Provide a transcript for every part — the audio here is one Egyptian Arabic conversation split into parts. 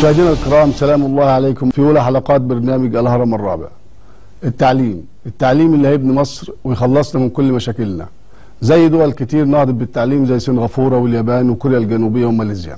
مشاهدينا الكرام سلام الله عليكم في أولى حلقات برنامج الهرم الرابع التعليم التعليم اللي هيبني مصر ويخلصنا من كل مشاكلنا زي دول كتير نهضت بالتعليم زي سنغافورة واليابان وكوريا الجنوبية وماليزيا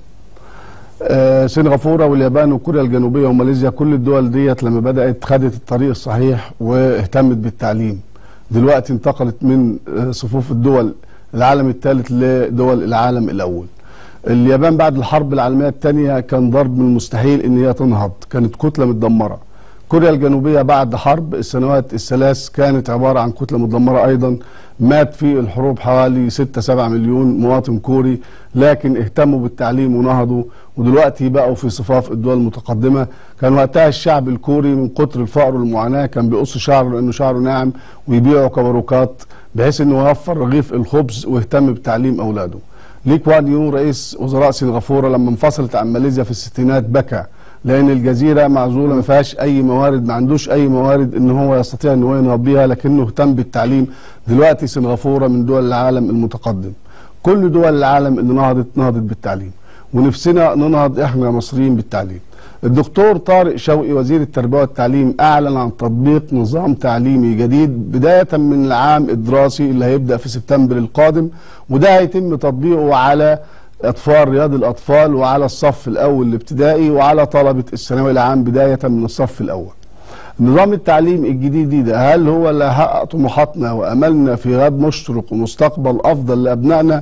آه سنغافورة واليابان وكوريا الجنوبية وماليزيا كل الدول ديت لما بدأت خدت الطريق الصحيح واهتمت بالتعليم دلوقتي انتقلت من آه، صفوف الدول العالم الثالث لدول العالم الأول اليابان بعد الحرب العالمية الثانية كان ضرب من المستحيل ان هي تنهض كانت كتلة متدمرة كوريا الجنوبية بعد حرب السنوات الثلاث كانت عبارة عن كتلة متدمرة أيضا مات في الحروب حوالي 6 7 مليون مواطن كوري لكن اهتموا بالتعليم ونهضوا ودلوقتي بقوا في صفاف الدول المتقدمة كان وقتها الشعب الكوري من كتر الفقر والمعاناة كان بيقص شعره لأنه شعره ناعم ويبيعوا كبروكات بحيث انه يوفر رغيف الخبز ويهتم بتعليم أولاده لي كوان يو رئيس وزراء سنغافوره لما انفصلت عن ماليزيا في الستينات بكى لان الجزيره معزوله ما فيهاش اي موارد ما عندوش اي موارد ان هو يستطيع ان هو ينهض بيها لكنه اهتم بالتعليم دلوقتي سنغافوره من دول العالم المتقدم كل دول العالم اللي نهضت نهضت بالتعليم ونفسنا ننهض احنا مصريين بالتعليم الدكتور طارق شوقي وزير التربيه والتعليم اعلن عن تطبيق نظام تعليمي جديد بدايه من العام الدراسي اللي هيبدا في سبتمبر القادم وده هيتم تطبيقه على اطفال رياض الاطفال وعلى الصف الاول الابتدائي وعلى طلبه الثانوي العام بدايه من الصف الاول. نظام التعليم الجديد ده هل هو اللي هيحقق طموحاتنا واملنا في غد مشرق ومستقبل افضل لابنائنا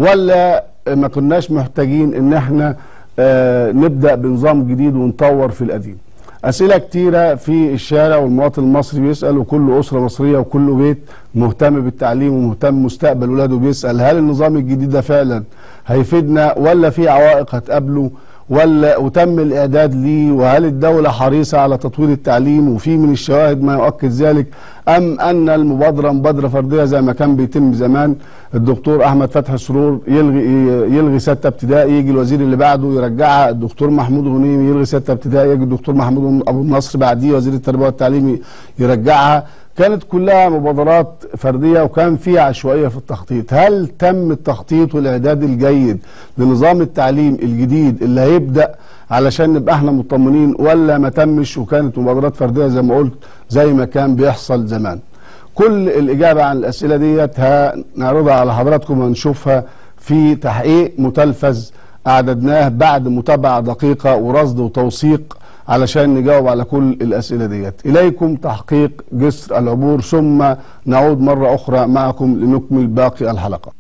ولا ما كناش محتاجين ان احنا آه، نبدا بنظام جديد ونطور في القديم اسئله كتيره في الشارع والمواطن المصري بيسال وكل اسره مصريه وكل بيت مهتم بالتعليم ومهتم مستقبل ولاده بيسال هل النظام الجديد ده فعلا هيفيدنا ولا في عوائق هتقابله ولا وتم الاعداد ليه وهل الدوله حريصه على تطوير التعليم وفي من الشواهد ما يؤكد ذلك ام ان المبادره مبادره فرديه زي ما كان بيتم زمان الدكتور احمد فتحي سرور يلغي يلغي سته ابتدائي يجي الوزير اللي بعده يرجعها الدكتور محمود غنيمي يلغي سته ابتدائي يجي الدكتور محمود ابو النصر بعديه وزير التربيه والتعليم يرجعها كانت كلها مبادرات فرديه وكان فيها عشوائيه في التخطيط هل تم التخطيط والاعداد الجيد لنظام التعليم الجديد اللي هيبدا علشان نبقى احنا مطمنين ولا ما تمش وكانت مبادرات فرديه زي ما قلت زي ما كان بيحصل زمان كل الإجابة عن الأسئلة ديت هنعرضها على حضراتكم ونشوفها في تحقيق متلفز أعددناه بعد متابعة دقيقة ورصد وتوثيق علشان نجاوب على كل الأسئلة ديت إليكم تحقيق جسر العبور ثم نعود مرة أخرى معكم لنكمل باقي الحلقة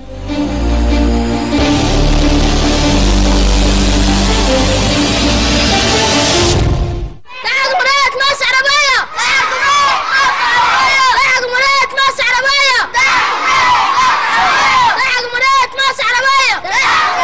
تعال جمهورية مصر عربية تعال جمهورية مصر عربية تعال جمهورية مصر عربية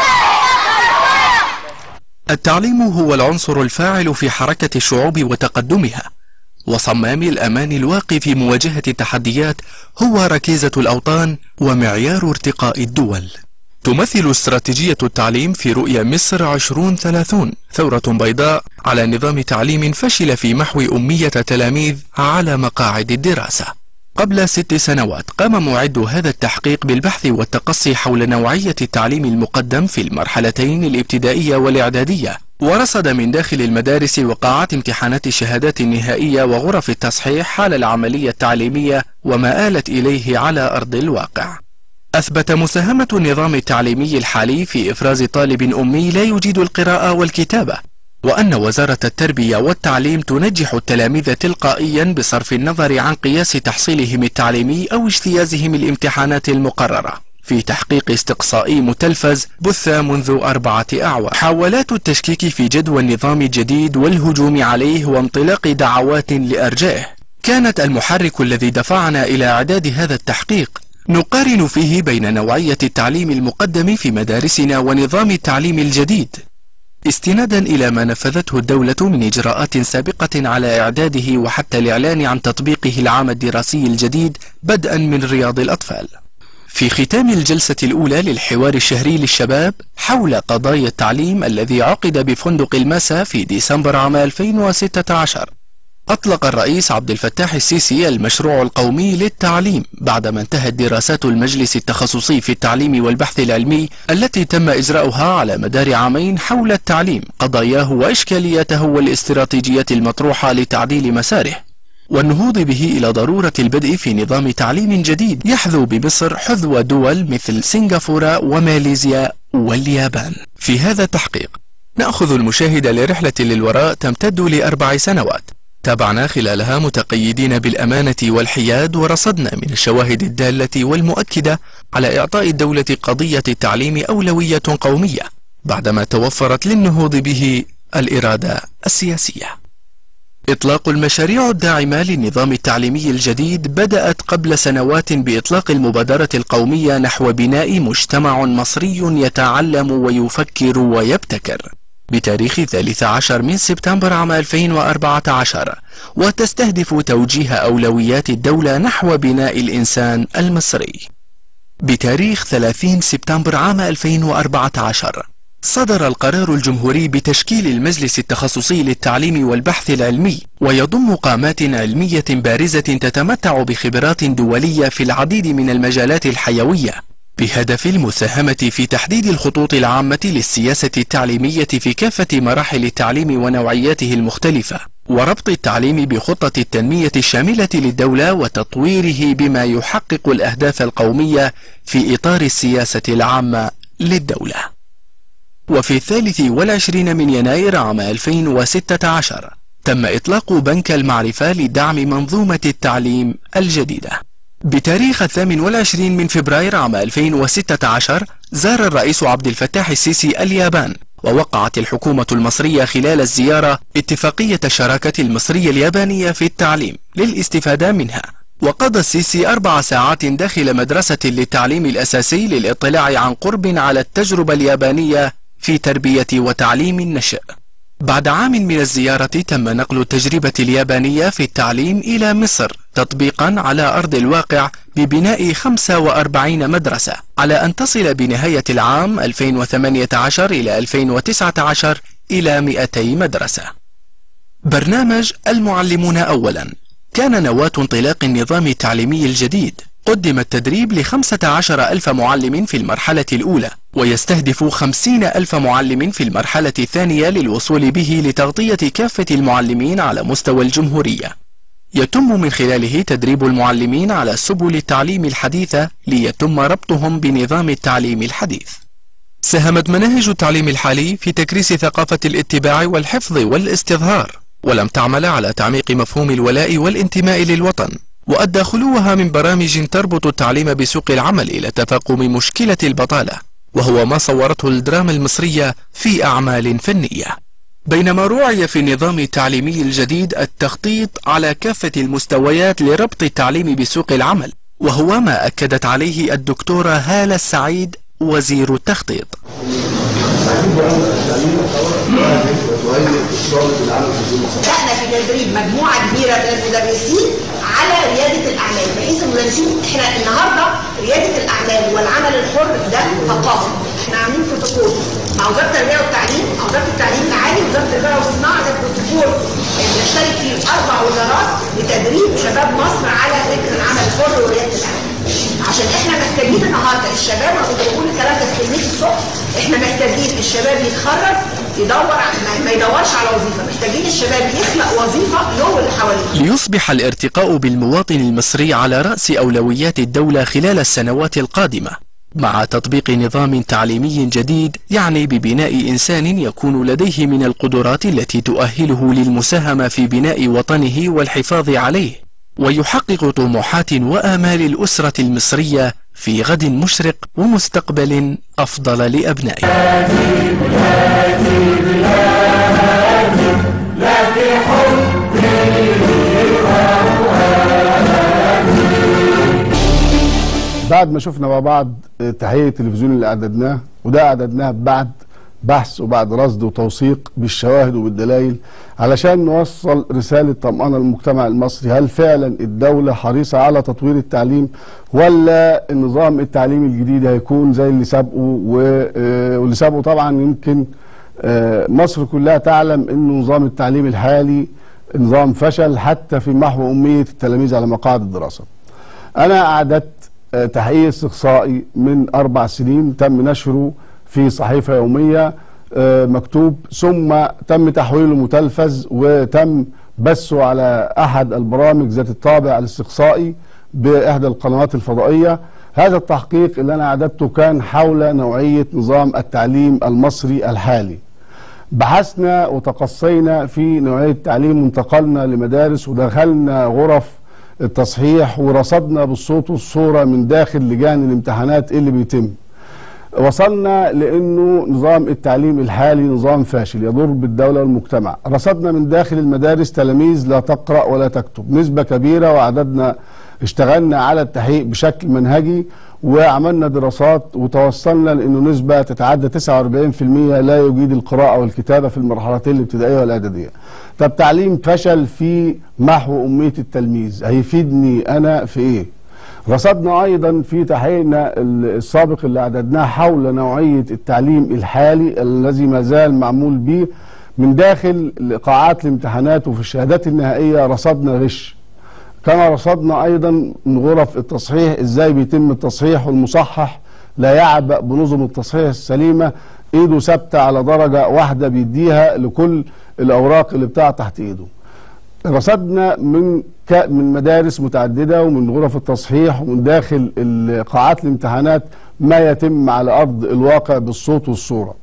التعليم هو العنصر الفاعل في حركة الشعوب وتقدمها وصمام الأمان الواقي في مواجهة التحديات هو ركيزة الأوطان ومعيار ارتقاء الدول تمثل استراتيجية التعليم في رؤية مصر 2030 ثورة بيضاء على نظام تعليم فشل في محو أمية تلاميذ على مقاعد الدراسة قبل ست سنوات قام معد هذا التحقيق بالبحث والتقصي حول نوعية التعليم المقدم في المرحلتين الابتدائية والإعدادية ورصد من داخل المدارس وقاعات امتحانات الشهادات النهائية وغرف التصحيح حال العملية التعليمية وما آلت إليه على أرض الواقع أثبت مساهمة النظام التعليمي الحالي في إفراز طالب أمي لا يجيد القراءة والكتابة وأن وزارة التربية والتعليم تنجح التلاميذ تلقائيا بصرف النظر عن قياس تحصيلهم التعليمي أو اجتيازهم الامتحانات المقررة في تحقيق استقصائي متلفز بث منذ أربعة أعوام حاولات التشكيك في جدوى النظام الجديد والهجوم عليه وانطلاق دعوات لأرجائه كانت المحرك الذي دفعنا إلى إعداد هذا التحقيق نقارن فيه بين نوعية التعليم المقدم في مدارسنا ونظام التعليم الجديد استنادا إلى ما نفذته الدولة من إجراءات سابقة على إعداده وحتى الإعلان عن تطبيقه العام الدراسي الجديد بدءا من رياض الأطفال في ختام الجلسة الأولى للحوار الشهري للشباب حول قضايا التعليم الذي عقد بفندق الماسا في ديسمبر عام 2016 أطلق الرئيس عبد الفتاح السيسي المشروع القومي للتعليم بعدما انتهت دراسات المجلس التخصصي في التعليم والبحث العلمي التي تم إجراؤها على مدار عامين حول التعليم قضاياه وإشكالياته والاستراتيجيات المطروحة لتعديل مساره والنهوض به إلى ضرورة البدء في نظام تعليم جديد يحذو بمصر حذو دول مثل سنغافورة وماليزيا واليابان في هذا التحقيق نأخذ المشاهد لرحلة للوراء تمتد لأربع سنوات تابعنا خلالها متقيدين بالأمانة والحياد ورصدنا من الشواهد الدالة والمؤكدة على إعطاء الدولة قضية التعليم أولوية قومية بعدما توفرت للنهوض به الإرادة السياسية إطلاق المشاريع الداعمة للنظام التعليمي الجديد بدأت قبل سنوات بإطلاق المبادرة القومية نحو بناء مجتمع مصري يتعلم ويفكر ويبتكر بتاريخ 13 من سبتمبر عام 2014 وتستهدف توجيه أولويات الدولة نحو بناء الإنسان المصري بتاريخ 30 سبتمبر عام 2014 صدر القرار الجمهوري بتشكيل المجلس التخصصي للتعليم والبحث العلمي ويضم قامات علمية بارزة تتمتع بخبرات دولية في العديد من المجالات الحيوية بهدف المساهمة في تحديد الخطوط العامة للسياسة التعليمية في كافة مراحل التعليم ونوعياته المختلفة وربط التعليم بخطة التنمية الشاملة للدولة وتطويره بما يحقق الأهداف القومية في إطار السياسة العامة للدولة وفي الثالث والعشرين من يناير عام 2016 تم إطلاق بنك المعرفة لدعم منظومة التعليم الجديدة بتاريخ الثامن والعشرين من فبراير عام 2016 زار الرئيس عبد الفتاح السيسي اليابان ووقعت الحكومة المصرية خلال الزيارة اتفاقية الشراكة المصرية اليابانية في التعليم للاستفادة منها وقضى السيسي أربع ساعات داخل مدرسة للتعليم الأساسي للاطلاع عن قرب على التجربة اليابانية في تربية وتعليم النشء بعد عام من الزيارة تم نقل التجربة اليابانية في التعليم إلى مصر تطبيقا على أرض الواقع ببناء 45 مدرسة على أن تصل بنهاية العام 2018 إلى 2019 إلى 200 مدرسة برنامج المعلمون أولا كان نواة انطلاق النظام التعليمي الجديد قدم التدريب لخمسة عشر ألف معلم في المرحلة الأولى ويستهدف خمسين ألف معلم في المرحلة الثانية للوصول به لتغطية كافة المعلمين على مستوى الجمهورية يتم من خلاله تدريب المعلمين على سبل التعليم الحديثة ليتم ربطهم بنظام التعليم الحديث ساهمت مناهج التعليم الحالي في تكريس ثقافة الاتباع والحفظ والاستظهار ولم تعمل على تعميق مفهوم الولاء والانتماء للوطن وأدى خلوها من برامج تربط التعليم بسوق العمل إلى تفاقم مشكلة البطالة وهو ما صورته الدراما المصرية في أعمال فنية بينما روعي في النظام التعليمي الجديد التخطيط على كافة المستويات لربط التعليم بسوق العمل وهو ما أكدت عليه الدكتورة هالة السعيد وزير التخطيط بدأنا في تدريب مجموعة كبيرة من المدرسين على ريادة الأعمال بحيث المدرسين احنا النهاردة ريادة الأعمال والعمل الحر ده ثقافة احنا عاملين بروتوكول مع وزارة التربية والتعليم مع وزارة التعليم العالي وزارة التربية والصناعة ده بروتوكول بنشترك فيه أربع وزارات لتدريب شباب مصر على فكر العمل الحر وريادة الأعمال عشان احنا محتاجين النهارده الشباب انا كنت بقول الكلام ده في كلمتي الصبح احنا محتاجين الشباب يتخرج يدور ما يدورش على وظيفه محتاجين الشباب يخلق وظيفه له واللي حواليه ليصبح الارتقاء بالمواطن المصري على رأس أولويات الدولة خلال السنوات القادمة مع تطبيق نظام تعليمي جديد يعني ببناء إنسان يكون لديه من القدرات التي تؤهله للمساهمة في بناء وطنه والحفاظ عليه ويحقق طموحات وآمال الأسرة المصرية في غد مشرق ومستقبل أفضل لأبنائه بعد ما شفنا مع بعض تحقيق التلفزيون اللي اعددناه وده اعددناه بعد بحث وبعد رصد وتوثيق بالشواهد وبالدلائل علشان نوصل رسالة طمأنة للمجتمع المصري هل فعلا الدولة حريصة على تطوير التعليم ولا النظام التعليمي الجديد هيكون زي اللي سابقه و- آه، واللي سابقه طبعا يمكن آه، مصر كلها تعلم ان نظام التعليم الحالي نظام فشل حتى في محو أمية التلاميذ على مقاعد الدراسة أنا أعددت آه، تحقيق استقصائي من أربع سنين تم نشره في صحيفة يومية آه، مكتوب ثم تم تحويله متلفز وتم بثه على أحد البرامج ذات الطابع الاستقصائي بإحدى القنوات الفضائية هذا التحقيق اللي أنا أعددته كان حول نوعية نظام التعليم المصري الحالي بحثنا وتقصينا في نوعية التعليم وانتقلنا لمدارس ودخلنا غرف التصحيح ورصدنا بالصوت والصورة من داخل لجان الامتحانات إيه اللي بيتم وصلنا لانه نظام التعليم الحالي نظام فاشل يضر بالدوله والمجتمع رصدنا من داخل المدارس تلاميذ لا تقرا ولا تكتب نسبه كبيره وعددنا اشتغلنا على التحقيق بشكل منهجي وعملنا دراسات وتوصلنا لانه نسبه تتعدى 49% لا يجيد القراءه والكتابه في المرحلتين الابتدائيه والاعداديه. طب تعليم فشل في محو اميه التلميذ هيفيدني انا في ايه؟ رصدنا ايضا في تحقيقنا السابق اللي اعددناه حول نوعيه التعليم الحالي الذي ما زال معمول به من داخل قاعات الامتحانات وفي الشهادات النهائيه رصدنا غش. كما رصدنا ايضا من غرف التصحيح ازاي بيتم التصحيح والمصحح لا يعبأ بنظم التصحيح السليمه ايده ثابته على درجه واحده بيديها لكل الاوراق اللي بتاع تحت ايده. رصدنا من ك- من مدارس متعدده ومن غرف التصحيح ومن داخل ال- قاعات الامتحانات ما يتم على ارض الواقع بالصوت والصوره.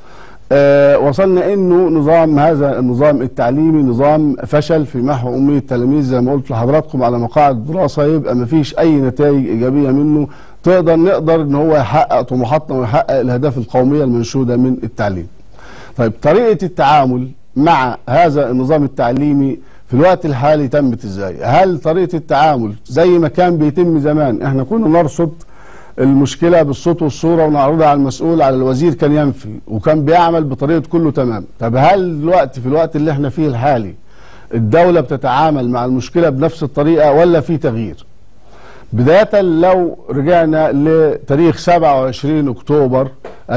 آه وصلنا انه نظام هذا النظام التعليمي نظام فشل في محو اميه التلاميذ زي ما قلت لحضراتكم على مقاعد الدراسه يبقى ما فيش اي نتائج ايجابيه منه تقدر نقدر ان هو يحقق طموحاتنا ويحقق الاهداف القوميه المنشوده من التعليم. طيب طريقه التعامل مع هذا النظام التعليمي في الوقت الحالي تمت ازاي؟ هل طريقه التعامل زي ما كان بيتم زمان احنا كنا نرصد المشكله بالصوت والصوره ونعرضها على المسؤول على الوزير كان ينفي وكان بيعمل بطريقه كله تمام طب هل دلوقتي في الوقت اللي احنا فيه الحالي الدوله بتتعامل مع المشكله بنفس الطريقه ولا في تغيير بدايه لو رجعنا لتاريخ 27 اكتوبر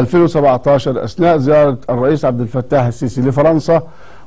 2017 اثناء زياره الرئيس عبد الفتاح السيسي لفرنسا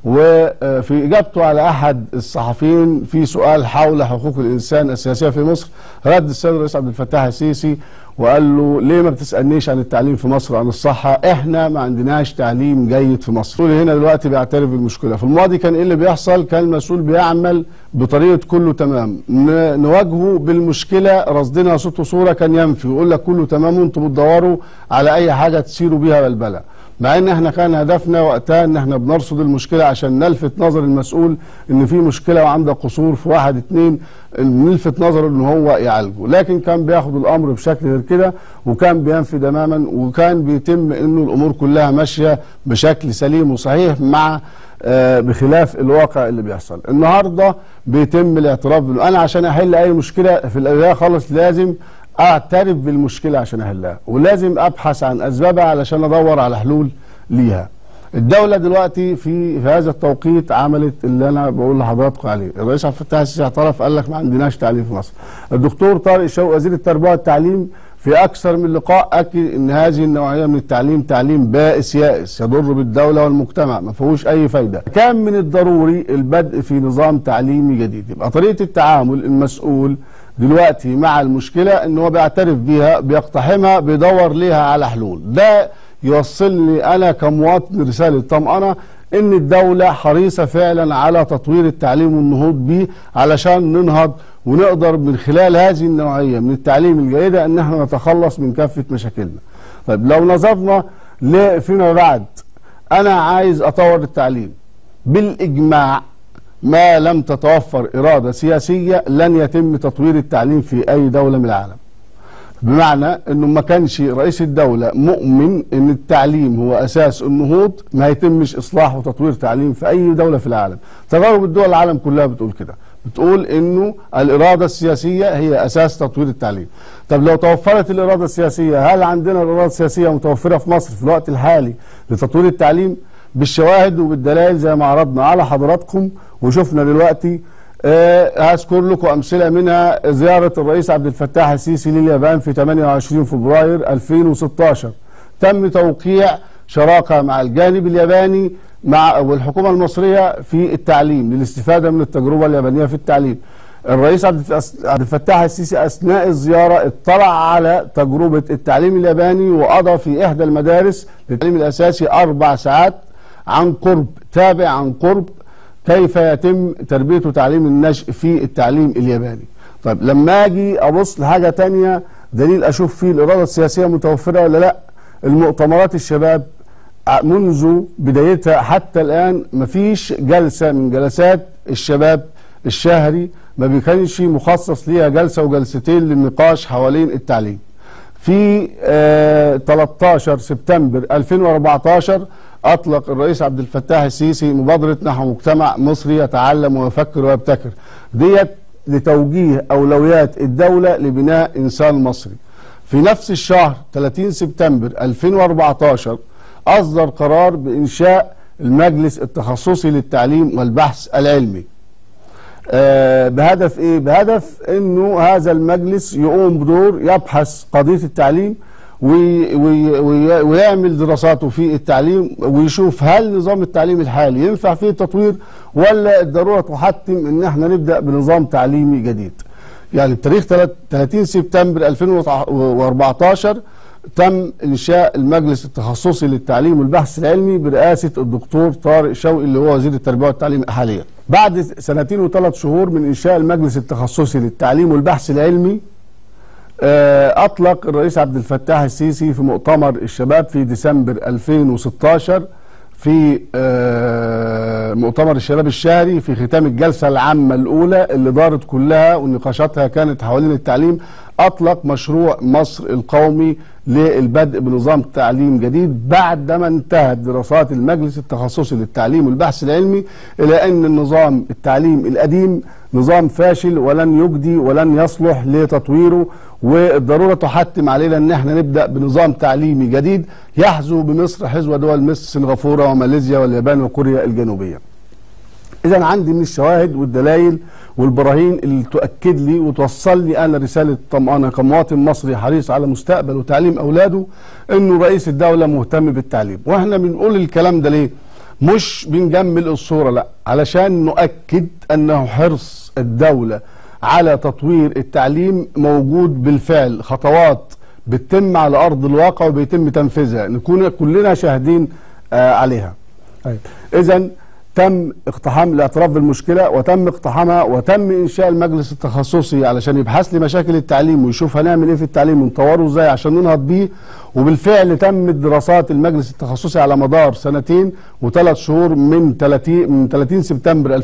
وفي اجابته على احد الصحفيين في سؤال حول حقوق الانسان السياسيه في مصر رد السيد الرئيس عبد الفتاح السيسي وقال له ليه ما بتسالنيش عن التعليم في مصر عن الصحه احنا ما عندناش تعليم جيد في مصر المسؤول هنا دلوقتي بيعترف بالمشكله في الماضي كان ايه اللي بيحصل كان المسؤول بيعمل بطريقه كله تمام ن- نواجهه بالمشكله رصدنا صوت وصوره كان ينفي ويقول لك كله تمام وانتم بتدوروا على اي حاجه تثيروا بيها بلبله مع ان احنا كان هدفنا وقتها ان احنا بنرصد المشكله عشان نلفت نظر المسؤول ان في مشكله وعنده قصور في واحد اتنين نلفت نظره ان هو يعالجه لكن كان بياخد الامر بشكل غير كده وكان بينفي تماما وكان بيتم انه الامور كلها ماشيه بشكل سليم وصحيح مع آه، بخلاف الواقع اللي بيحصل النهارده بيتم الاعتراف بال- انا عشان احل اي مشكله في البدايه خالص لازم اعترف بالمشكله عشان احلها ولازم ابحث عن اسبابها علشان ادور على حلول ليها الدوله دلوقتي في في هذا التوقيت عملت اللي انا بقول لحضراتكم عليه الرئيس عبد الفتاح السيسي اعترف قال لك ما عندناش تعليم في مصر الدكتور طارق شوقي وزير التربيه والتعليم في اكثر من لقاء اكد ان هذه النوعيه من التعليم تعليم بائس يائس يضر بالدوله والمجتمع ما فيهوش اي فايده كان من الضروري البدء في نظام تعليمي جديد يبقى طريقه التعامل المسؤول دلوقتي مع المشكله ان هو بيعترف بيها بيقتحمها بيدور ليها على حلول ده يوصلني انا كمواطن رساله طمأنه ان الدوله حريصه فعلا على تطوير التعليم والنهوض به علشان ننهض ونقدر من خلال هذه النوعيه من التعليم الجيده ان احنا نتخلص من كافه مشاكلنا. طيب لو نظرنا ل- فيما بعد انا عايز اطور التعليم بالاجماع ما لم تتوفر اراده سياسيه لن يتم تطوير التعليم في اي دوله من العالم. بمعنى انه ما كانش رئيس الدوله مؤمن ان التعليم هو اساس النهوض ما هيتمش اصلاح وتطوير تعليم في اي دوله في العالم تجارب الدول العالم كلها بتقول كده بتقول انه الاراده السياسيه هي اساس تطوير التعليم طب لو توفرت الاراده السياسيه هل عندنا الاراده السياسيه متوفره في مصر في الوقت الحالي لتطوير التعليم بالشواهد وبالدلائل زي ما عرضنا على حضراتكم وشفنا دلوقتي آه، هذكر لكم امثله منها زياره الرئيس عبد الفتاح السيسي لليابان في 28 فبراير 2016 تم توقيع شراكه مع الجانب الياباني مع والحكومه المصريه في التعليم للاستفاده من التجربه اليابانيه في التعليم الرئيس عبد الفس- عبد الفتاح السيسي اثناء الزياره اطلع على تجربه التعليم الياباني وقضى في احدى المدارس للتعليم الاساسي اربع ساعات عن قرب تابع عن قرب كيف يتم تربيه وتعليم النشء في التعليم الياباني طيب لما اجي ابص لحاجه تانية دليل اشوف فيه الاراده السياسيه متوفره ولا لا المؤتمرات الشباب منذ بدايتها حتى الان مفيش جلسه من جلسات الشباب الشهري ما كانش مخصص ليها جلسه وجلستين للنقاش حوالين التعليم في آه 13 سبتمبر 2014 اطلق الرئيس عبد الفتاح السيسي مبادره نحو مجتمع مصري يتعلم ويفكر ويبتكر ديت لتوجيه اولويات الدوله لبناء انسان مصري في نفس الشهر 30 سبتمبر 2014 اصدر قرار بانشاء المجلس التخصصي للتعليم والبحث العلمي آه، بهدف ايه بهدف انه هذا المجلس يقوم بدور يبحث قضيه التعليم وي وي وي ويعمل دراساته في التعليم ويشوف هل نظام التعليم الحالي ينفع فيه تطوير ولا الضروره تحتم ان احنا نبدا بنظام تعليمي جديد. يعني بتاريخ 30 سبتمبر 2014 تم انشاء المجلس التخصصي للتعليم والبحث العلمي برئاسه الدكتور طارق شوقي اللي هو وزير التربيه والتعليم حاليا. بعد سنتين وثلاث شهور من انشاء المجلس التخصصي للتعليم والبحث العلمي آه، اطلق الرئيس عبد الفتاح السيسي في مؤتمر الشباب في ديسمبر 2016 في آه، مؤتمر الشباب الشهري في ختام الجلسه العامه الاولى اللي دارت كلها ونقاشاتها كانت حوالين التعليم اطلق مشروع مصر القومي للبدء بنظام تعليم جديد بعدما انتهت دراسات المجلس التخصصي للتعليم والبحث العلمي الى ان النظام التعليم القديم نظام فاشل ولن يجدي ولن يصلح لتطويره والضروره تحتم علينا ان احنا نبدا بنظام تعليمي جديد يحذو بمصر حذو دول مصر سنغافوره وماليزيا واليابان وكوريا الجنوبيه. اذا عندي من الشواهد والدلائل والبراهين اللي تؤكد لي وتوصل لي انا رساله طمانه كمواطن مصري حريص على مستقبل وتعليم اولاده انه رئيس الدوله مهتم بالتعليم واحنا بنقول الكلام ده ليه مش بنجمل الصوره لا علشان نؤكد انه حرص الدوله على تطوير التعليم موجود بالفعل خطوات بتتم على ارض الواقع وبيتم تنفيذها نكون كلنا شاهدين آه عليها طيب اذا تم اقتحام الاعتراف بالمشكله وتم اقتحامها وتم انشاء المجلس التخصصي علشان يبحث لي مشاكل التعليم ويشوف هنعمل ايه في التعليم ونطوره ازاي عشان ننهض بيه وبالفعل تمت دراسات المجلس التخصصي على مدار سنتين وثلاث شهور من 30 من 30 سبتمبر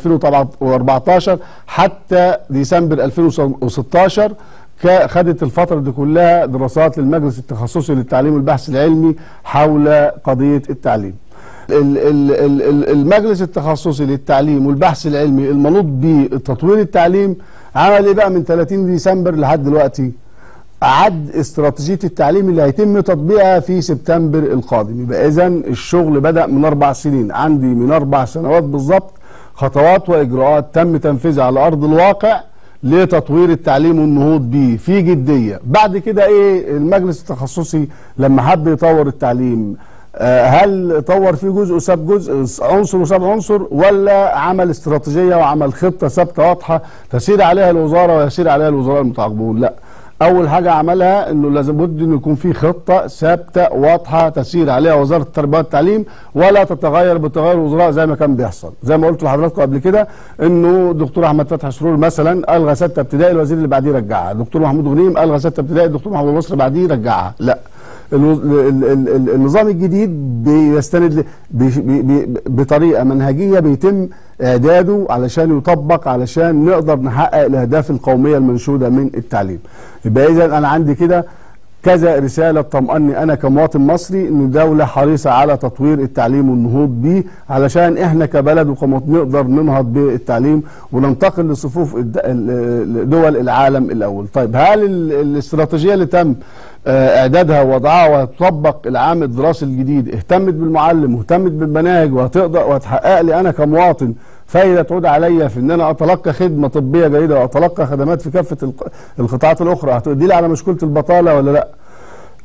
2014 حتى ديسمبر 2016 كا- خدت الفترة دي كلها دراسات للمجلس التخصصي للتعليم والبحث العلمي حول قضية التعليم ال- ال- ال- ال- المجلس التخصصي للتعليم والبحث العلمي المنوط بتطوير التعليم عمل ايه بقى من 30 ديسمبر لحد دلوقتي أعد استراتيجية التعليم اللي هيتم تطبيقها في سبتمبر القادم يبقى إذا الشغل بدأ من أربع سنين عندي من أربع سنوات بالظبط خطوات وإجراءات تم تنفيذها على أرض الواقع لتطوير التعليم والنهوض بيه في جدية بعد كده إيه المجلس التخصصي لما حب يطور التعليم آه، هل طور فيه جزء وساب جزء عنصر وساب عنصر ولا عمل استراتيجيه وعمل خطه ثابته واضحه تسير عليها الوزاره ويسير عليها الوزراء المتعاقبون لا اول حاجه عملها انه لازم بد انه يكون في خطه ثابته واضحه تسير عليها وزاره التربيه والتعليم ولا تتغير بتغير الوزراء زي ما كان بيحصل زي ما قلت لحضراتكم قبل كده انه دكتور احمد فتحي سرور مثلا الغى سته ابتدائي الوزير اللي بعديه رجعها دكتور محمود غنيم الغى سته ابتدائي الدكتور محمود مصر بعديه رجعها لا الوز- ال- ال- ال- النظام الجديد بيستند ل- بي- بي- بي- بطريقه منهجيه بيتم اعداده علشان يطبق علشان نقدر نحقق الاهداف القوميه المنشوده من التعليم يبقى اذا انا عندي كده كذا رسالة تطمئني أنا كمواطن مصري إن الدولة حريصة على تطوير التعليم والنهوض بيه علشان إحنا كبلد وكمواطن نقدر ننهض بالتعليم وننتقل لصفوف الد- ال- دول العالم الأول طيب هل ال- الاستراتيجية اللي تم آه، إعدادها ووضعها وتطبق العام الدراسي الجديد اهتمت بالمعلم واهتمت بالمناهج وهتقدر وهتحقق لي أنا كمواطن فايدة تعود عليا في ان انا اتلقى خدمة طبية جيدة واتلقى خدمات في كافة الق- القطاعات الاخرى هتؤدي لي على مشكلة البطالة ولا لا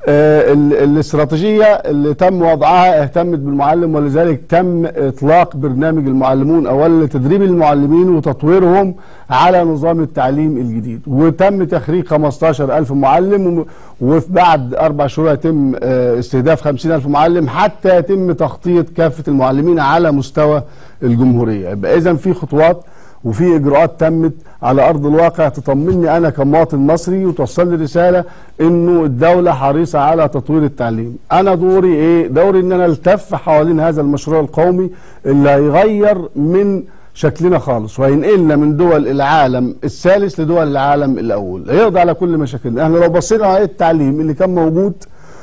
آه، ال- الاستراتيجيه اللي تم وضعها اهتمت بالمعلم ولذلك تم اطلاق برنامج المعلمون اولا لتدريب المعلمين وتطويرهم على نظام التعليم الجديد وتم تخريج 15000 معلم وم- وفي بعد اربع شهور يتم آه، استهداف 50000 معلم حتى يتم تخطيط كافه المعلمين على مستوى الجمهوريه يبقى اذا في خطوات وفي اجراءات تمت على ارض الواقع تطمني انا كمواطن مصري وتوصل لي رساله انه الدوله حريصه على تطوير التعليم انا دوري ايه دوري ان انا التف حوالين هذا المشروع القومي اللي هيغير من شكلنا خالص وهينقلنا من دول العالم الثالث لدول العالم الاول هيقضي على كل مشاكلنا احنا لو بصينا على التعليم اللي كان موجود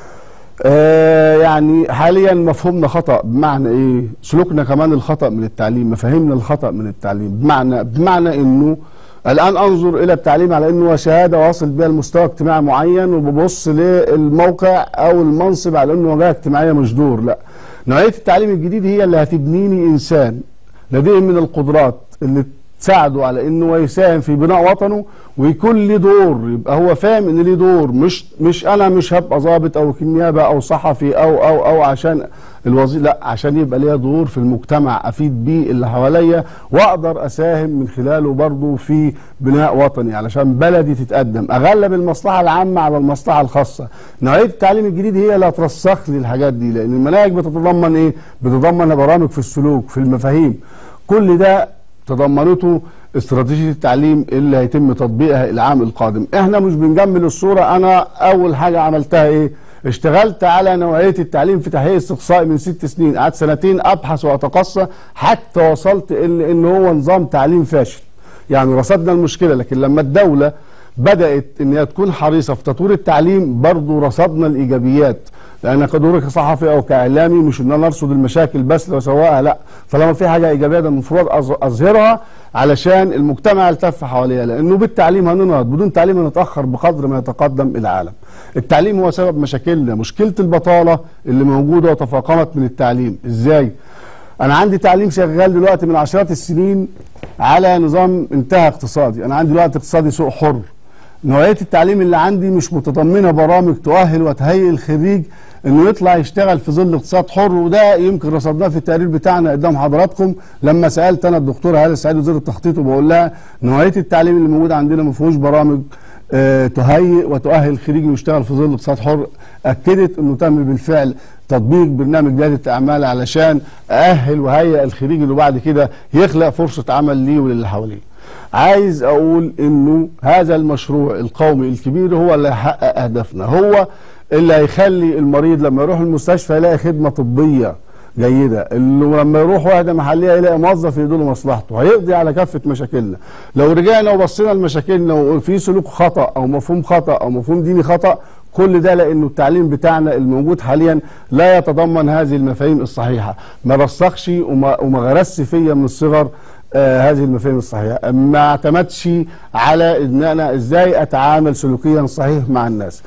آه يعني حاليا مفهومنا خطا بمعنى ايه سلوكنا كمان الخطا من التعليم مفاهيمنا الخطا من التعليم بمعنى بمعنى انه الان انظر الى التعليم على انه شهاده واصل بها لمستوى اجتماعي معين وببص للموقع او المنصب على انه وجهه اجتماعيه مش دور لا نوعيه التعليم الجديد هي اللي هتبنيني انسان لديه من القدرات اللي تساعده على انه يساهم في بناء وطنه ويكون له دور يبقى هو فاهم ان ليه دور مش مش انا مش هبقى ضابط او كنيابه او صحفي او او او عشان الوظيفه لا عشان يبقى ليا دور في المجتمع افيد بيه اللي حواليا واقدر اساهم من خلاله برضه في بناء وطني علشان بلدي تتقدم اغلب المصلحه العامه على المصلحه الخاصه نوعيه التعليم الجديد هي اللي هترسخ لي الحاجات دي لان المناهج بتتضمن ايه بتتضمن برامج في السلوك في المفاهيم كل ده تضمنته استراتيجيه التعليم اللي هيتم تطبيقها العام القادم احنا مش بنجمل الصوره انا اول حاجه عملتها ايه اشتغلت على نوعيه التعليم في تحقيق استقصائي من ست سنين قعدت سنتين ابحث واتقصى حتى وصلت ان ان هو نظام تعليم فاشل يعني رصدنا المشكله لكن لما الدوله بدات ان هي تكون حريصه في تطوير التعليم برضه رصدنا الايجابيات لان كدوري كصحفي او كاعلامي مش ان انا ارصد المشاكل بس واسوقها لا طالما في حاجه ايجابيه ده المفروض أظ- اظهرها علشان المجتمع يلتف حواليها لانه بالتعليم هننهض بدون تعليم هنتاخر بقدر ما يتقدم العالم التعليم هو سبب مشاكلنا مشكله البطاله اللي موجوده وتفاقمت من التعليم ازاي انا عندي تعليم شغال دلوقتي من عشرات السنين على نظام انتهى اقتصادي انا عندي دلوقتي اقتصادي سوق حر نوعيه التعليم اللي عندي مش متضمنه برامج تؤهل وتهيئ الخريج انه يطلع يشتغل في ظل اقتصاد حر وده يمكن رصدناه في التقرير بتاعنا قدام حضراتكم لما سالت انا الدكتوره هاله السعيد وزير التخطيط وبقول لها نوعيه التعليم اللي موجود عندنا ما فيهوش برامج آه، تهيئ وتؤهل الخريج انه يشتغل في ظل اقتصاد حر اكدت انه تم بالفعل تطبيق برنامج رياده اعمال علشان اهل وهيئ الخريج اللي بعد كده يخلق فرصه عمل ليه وللي حواليه عايز اقول انه هذا المشروع القومي الكبير هو اللي هيحقق اهدافنا هو اللي هيخلي المريض لما يروح المستشفى يلاقي خدمه طبيه جيده اللي لما يروح وحده محليه يلاقي موظف يديله مصلحته هيقضي على كافه مشاكلنا لو رجعنا وبصينا لمشاكلنا وفي سلوك خطا او مفهوم خطا او مفهوم ديني خطا كل ده لانه التعليم بتاعنا الموجود حاليا لا يتضمن هذه المفاهيم الصحيحه ما رسخش وما, وما غرسش فيا من الصغر آه هذه المفاهيم الصحيحه ما اعتمدش على ان انا ازاي اتعامل سلوكيا صحيح مع الناس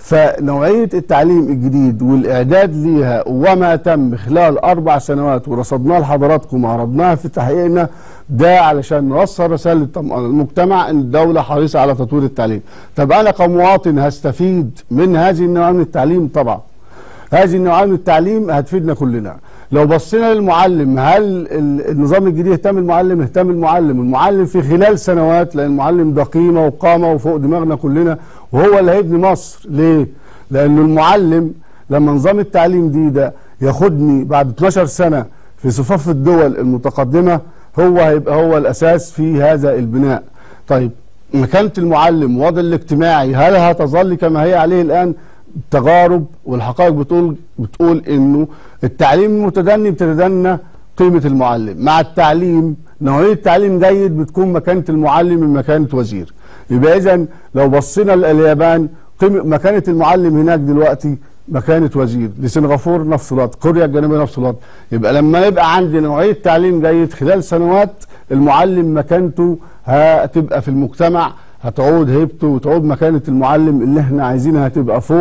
فنوعيه التعليم الجديد والاعداد ليها وما تم خلال اربع سنوات ورصدناه لحضراتكم وعرضناها في تحقيقنا ده علشان نوصل رساله المجتمع ان الدوله حريصه على تطوير التعليم. طب انا كمواطن هستفيد من هذه النوعيه من التعليم طبعا. هذه النوعيه من التعليم هتفيدنا كلنا. لو بصينا للمعلم هل ال- النظام الجديد اهتم المعلم اهتم المعلم المعلم في خلال سنوات لان المعلم ده قيمه وقامه وفوق دماغنا كلنا وهو اللي هيبني مصر ليه لانه المعلم لما نظام التعليم دي ده ياخدني بعد 12 سنه في صفوف الدول المتقدمه هو هيبقى هو الاساس في هذا البناء طيب مكانه المعلم وضع الاجتماعي هل هتظل كما هي عليه الان تجارب والحقائق بتقول بتقول انه التعليم المتدني بتتدنى قيمه المعلم مع التعليم نوعيه تعليم جيد بتكون مكانه المعلم من مكانه وزير يبقى اذا لو بصينا لليابان قيمه مكانه المعلم هناك دلوقتي مكانه وزير لسنغافور نفس الوقت كوريا الجنوبيه نفس الوقت يبقى لما يبقى عندي نوعيه تعليم جيد خلال سنوات المعلم مكانته هتبقى في المجتمع هتعود هيبته وتعود مكانه المعلم اللي احنا عايزينها تبقى فوق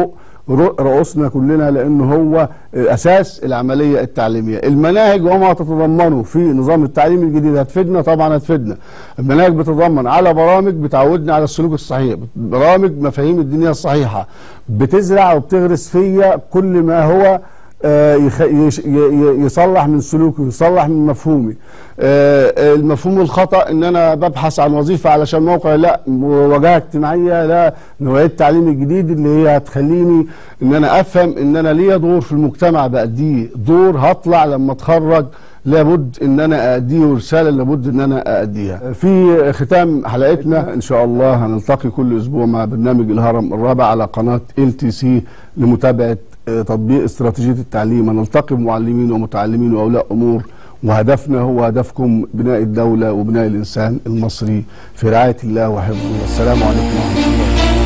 رو- رؤوسنا كلنا لانه هو اساس العمليه التعليميه المناهج وما تتضمنه في نظام التعليم الجديد هتفيدنا طبعا هتفيدنا المناهج بتتضمن على برامج بتعودنا على السلوك الصحيح برامج مفاهيم الدينيه الصحيحه بتزرع وبتغرس فيا كل ما هو آه، يخ- يش- ي- ي- يصلح من سلوكي يصلح من مفهومي آه، آه، المفهوم الخطا ان انا ببحث عن وظيفه علشان موقع لا وجهه اجتماعيه لا نوعيه التعليم الجديد اللي هي هتخليني ان انا افهم ان انا ليا دور في المجتمع باديه دور هطلع لما اتخرج لابد ان انا ااديه ورساله لابد ان انا ااديها في ختام حلقتنا ان شاء الله هنلتقي كل اسبوع مع برنامج الهرم الرابع على قناه ال تي سي لمتابعه آه، تطبيق استراتيجيه التعليم هنلتقي بمعلمين ومتعلمين واولياء امور وهدفنا هو هدفكم بناء الدوله وبناء الانسان المصري في رعايه الله وحفظه والسلام عليكم ورحمه الله